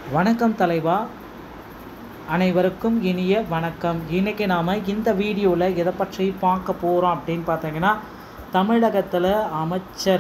வணக்கம் தலைவா அனைவருக்கும் இனிய வணக்கம் இன்றைக்கி நாம் இந்த வீடியோவில் எதை பற்றி பார்க்க போகிறோம் அப்படின்னு பார்த்தீங்கன்னா தமிழகத்தில் அமைச்சர்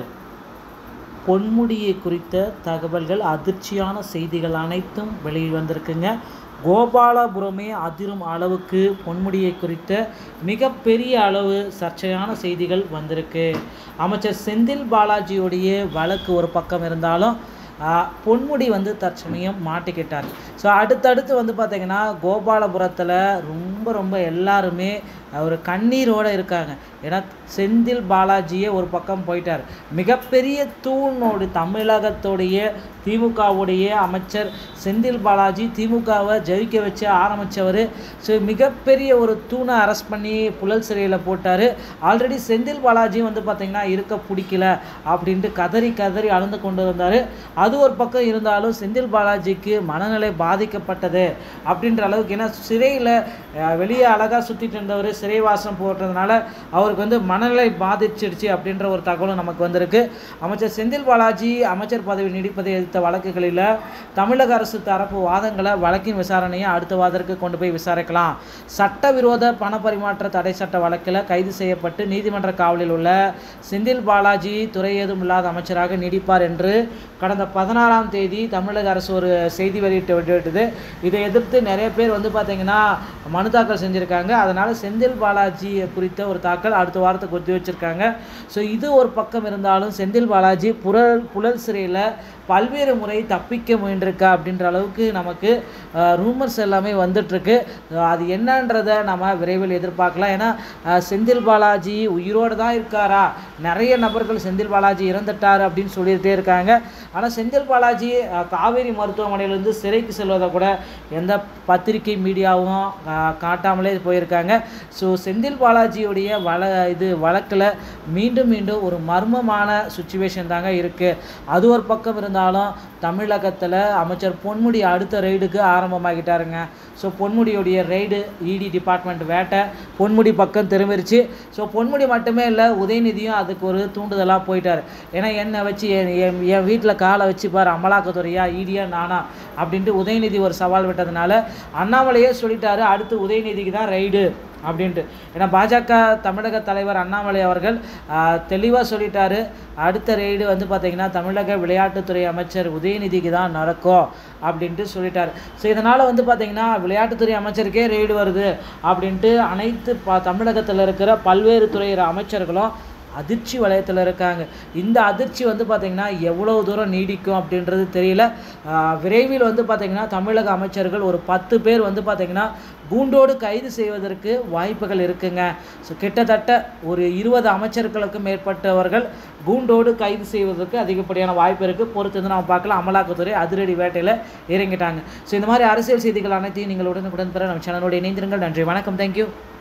பொன்முடியை குறித்த தகவல்கள் அதிர்ச்சியான செய்திகள் அனைத்தும் வெளிவந்திருக்குங்க கோபாலபுரமே அதிரும் அளவுக்கு பொன்முடியை குறித்த மிகப்பெரிய அளவு சர்ச்சையான செய்திகள் வந்திருக்கு அமைச்சர் செந்தில் பாலாஜியுடைய வழக்கு ஒரு பக்கம் இருந்தாலும் ஆ, பொன்முடி வந்து தற்சமயம் மாட்டிக்கிட்டார் ஸோ அடுத்தடுத்து வந்து பார்த்திங்கன்னா கோபாலபுரத்தில் ரொம்ப ரொம்ப எல்லாருமே ஒரு கண்ணீரோடு இருக்காங்க ஏன்னா செந்தில் பாலாஜியே ஒரு பக்கம் போயிட்டார் மிகப்பெரிய தூணோடு தமிழகத்துடைய திமுகவுடைய அமைச்சர் செந்தில் பாலாஜி திமுகவை ஜெயிக்க வச்சு ஆரம்பித்தவர் ஸோ மிகப்பெரிய ஒரு தூணை அரெஸ்ட் பண்ணி புழல் சிறையில் போட்டார் ஆல்ரெடி செந்தில் பாலாஜி வந்து பார்த்திங்கன்னா இருக்க பிடிக்கல அப்படின்ட்டு கதறி கதறி அழுந்து கொண்டு இருந்தார் அது ஒரு பக்கம் இருந்தாலும் செந்தில் பாலாஜிக்கு மனநிலை பாதிக்கப்பட்டது அப்படின்ற அளவுக்கு ஏன்னா சிறையில் வெளியே அழகாக சுற்றிட்டு இருந்தவர் சிறைவாசம் போடுறதுனால அவருக்கு வந்து மனநிலை பாதிச்சிடுச்சு அப்படின்ற ஒரு தகவலும் நமக்கு வந்திருக்கு அமைச்சர் செந்தில் பாலாஜி அமைச்சர் பதவி நீடிப்பதை எதிர்த்த வழக்குகளில் தமிழக அரசு தரப்பு வாதங்களை வழக்கின் விசாரணையை அடுத்த வாதத்திற்கு கொண்டு போய் விசாரிக்கலாம் சட்டவிரோத பண பரிமாற்ற தடை சட்ட வழக்கில் கைது செய்யப்பட்டு நீதிமன்ற காவலில் உள்ள செந்தில் பாலாஜி துறை ஏதும் இல்லாத அமைச்சராக நீடிப்பார் என்று கடந்த பதினாறாம் தேதி தமிழக அரசு ஒரு செய்தி வெளியிட்டு வெளியிட்டது இதை எதிர்த்து நிறைய பேர் வந்து பார்த்தீங்கன்னா மனு தாக்கல் செஞ்சுருக்காங்க அதனால் செந்தில் பாலாஜி குறித்த ஒரு தாக்கல் அடுத்த வாரத்துக்கு ஒத்தி வச்சுருக்காங்க ஸோ இது ஒரு பக்கம் இருந்தாலும் செந்தில் பாலாஜி புழல் புழல் சிறையில் பல்வேறு முறை தப்பிக்க முயன்றிருக்கா அப்படின்ற அளவுக்கு நமக்கு ரூமர்ஸ் எல்லாமே வந்துட்டுருக்கு அது என்னன்றதை நம்ம விரைவில் எதிர்பார்க்கலாம் ஏன்னா அஹ், செந்தில் பாலாஜி உயிரோடு தான் இருக்காரா நிறைய நபர்கள் செந்தில் பாலாஜி இறந்துட்டார் அப்படின்னு சொல்லிகிட்டே இருக்காங்க ஆனால் செந்தில் பாலாஜி அஹ், காவேரி மருத்துவமனையிலேருந்து சிறைக்கு செல்வதை கூட எந்த பத்திரிகை மீடியாவும் அஹ், காட்டாமலே போயிருக்காங்க ஸோ செந்தில் பாலாஜியுடைய வழ இது வழக்கில் மீண்டும் மீண்டும் ஒரு மர்மமான சுச்சுவேஷன் தாங்க இருக்குது அது ஒரு பக்கம் இருந்தாலும் தமிழகத்தில் அமைச்சர் பொன்முடி அடுத்த ரெய்டுக்கு ஆரம்பமாகிட்டாருங்க ஸோ பொன்முடியுடைய ரெய்டு இடி டிபார்ட்மெண்ட் வேட்டை பொன்முடி பக்கம் திரும்பிருச்சு ஸோ பொன்முடி மட்டுமே இல்லை உதயநிதியும் அதுக்கு ஒரு தூண்டுதலாக போயிட்டார் ஏன்னா என்னை வச்சு என் என் என் வீட்டில் காலை வச்சு பாரு அமலாக்கத்துறையா ஈடியா நானா அப்படின்ட்டு உதயநிதி ஒரு சவால் விட்டதுனால அண்ணாமலையே சொல்லிட்டாரு அடுத்து உதயநிதிக்கு தான் ரைடு அப்படின்ட்டு ஏன்னா பாஜக தமிழக தலைவர் அண்ணாமலை அவர்கள் தெளிவாக சொல்லிட்டாரு அடுத்த ரெய்டு வந்து பார்த்திங்கன்னா தமிழக விளையாட்டுத்துறை அமைச்சர் உதயநிதிக்கு தான் நடக்கும் அப்படின்ட்டு சொல்லிட்டார் ஸோ இதனால் வந்து பார்த்திங்கன்னா விளையாட்டுத்துறை அமைச்சருக்கே ரெய்டு வருது அப்படின்ட்டு அனைத்து ப தமிழகத்தில் இருக்கிற பல்வேறு துறை அமைச்சர்களும் அதிர்ச்சி வலயத்தில் இருக்காங்க இந்த அதிர்ச்சி வந்து பார்த்திங்கன்னா எவ்வளோ தூரம் நீடிக்கும் அப்படின்றது தெரியல ஆஹ் விரைவில் வந்து பார்த்திங்கன்னா தமிழக அமைச்சர்கள் ஒரு பத்து பேர் வந்து பார்த்திங்கன்னா கூண்டோடு கைது செய்வதற்கு வாய்ப்புகள் இருக்குங்க ஸோ கிட்டத்தட்ட ஒரு இருபது அமைச்சர்களுக்கும் மேற்பட்டவர்கள் கூண்டோடு கைது செய்வதற்கு அதிகப்படியான வாய்ப்பு இருக்குது பொறுத்து வந்து நம்ம பார்க்கலாம் அமலாக்கத்துறை அதிரடி வேட்டையில் இறங்கிட்டாங்க ஸோ இந்த மாதிரி அரசியல் செய்திகள் அனைத்தையும் நீங்கள் உடனுக்குடன் பெற நம்ம சேனலோட இணைந்திருங்கள் நன்றி வணக்கம் தேங்க்யூ